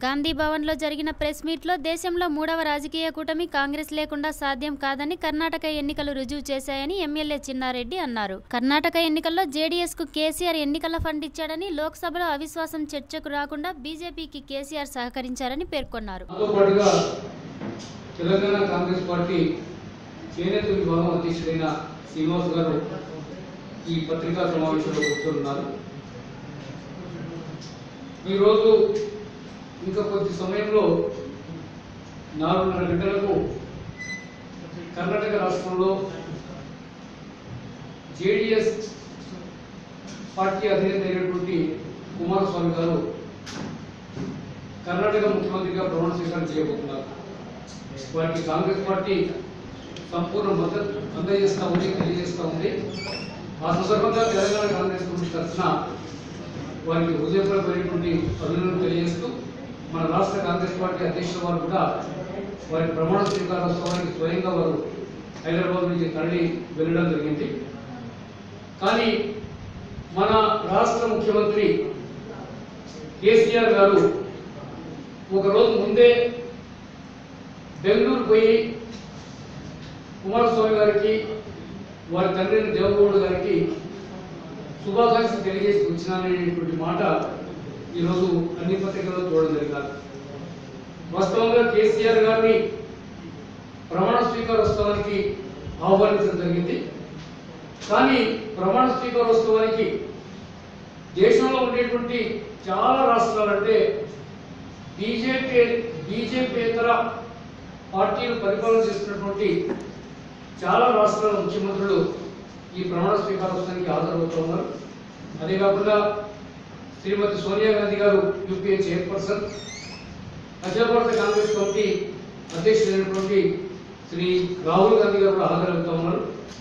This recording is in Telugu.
గాంధీ భవన్లో జరిగిన ప్రెస్ మీట్లో దేశంలో మూడవ రాజకీయ కూటమి కాంగ్రెస్ లేకుండా సాధ్యం కాదని కర్ణాటక ఎన్నికలు రుజువు చేశాయని ఎమ్మెల్యే చిన్నారెడ్డి అన్నారు కర్ణాటక ఎన్నికల్లో జేడీఎస్ కు కేసీఆర్ ఎన్నికల ఫండ్ ఇచ్చాడని లోక్సభలో అవిశ్వాసం చర్చకు రాకుండా బీజేపీకి కేసీఆర్ సహకరించారని పేర్కొన్నారు దాంతో పాటుగా తెలంగాణ కాంగ్రెస్ పార్టీ చేనేత విభాగం అధ్యక్షుడైన శ్రీనివాస్ గారు ఈ పత్రికా సమావేశంలో కూర్చున్నారు ఈరోజు ఇంకా కొద్ది సమయంలో నాలుగున్నర గంటలకు కర్ణాటక రాష్ట్రంలో జేడిఎస్ పార్టీ అధినేత అయినటువంటి కుమారస్వామి గారు కర్ణాటక ముఖ్యమంత్రిగా ప్రమాణ స్వీకారం చేయబోతున్నారు వారికి కాంగ్రెస్ పార్టీ సంపూర్ణ మద్దతు అందజేస్తూ ఉంది తెలియజేస్తూ ఉంది ఆ సందర్భంగా తెలంగాణ కాంగ్రెస్ కమిటీ తరఫున వారికి హృదయపూర్వకమైనటువంటి అభినందనలు తెలియజేస్తూ మన రాష్ట్ర కాంగ్రెస్ పార్టీ అధ్యక్షుల వారు కూడా వారి ప్రమాణ స్వీకారోత్సవానికి స్వయంగా వారు హైదరాబాద్ నుంచి తరలి వెళ్ళడం జరిగింది కానీ మన రాష్ట్ర ముఖ్యమంత్రి కేసీఆర్ గారు ఒక రోజు ముందే బెంగళూరు పోయి కుమారస్వామి గారికి వారి తండ్రి దేవగౌడ గారికి శుభాకాంక్షలు తెలియజేసి వచ్చినాననేటువంటి మాట ఈరోజు అన్ని పత్రికల్లో చూడడం జరిగింది వాస్తవంగా కేసీఆర్ గారిని ప్రమాణ స్వీకారోత్సవానికి ఆహ్వానించడం జరిగింది కానీ ప్రమాణ స్వీకారోత్సవానికి దేశంలో ఉండేటువంటి చాలా రాష్ట్రాలంటే బీజేపీ బీజేపీతర పార్టీలు పరిపాలన చేస్తున్నటువంటి చాలా రాష్ట్రాల ముఖ్యమంత్రులు ఈ ప్రమాణ స్వీకారోత్సవానికి హాజరవుతున్నారు అదే కాకుండా శ్రీమతి సోనియా గాంధీ గారు యూపీఏ చైర్పర్సన్ అఖిల భారత కాంగ్రెస్ కమిటీ అధ్యక్షుడైనటువంటి శ్రీ రాహుల్ గాంధీ గారు కూడా హాజరవుతా ఉన్నారు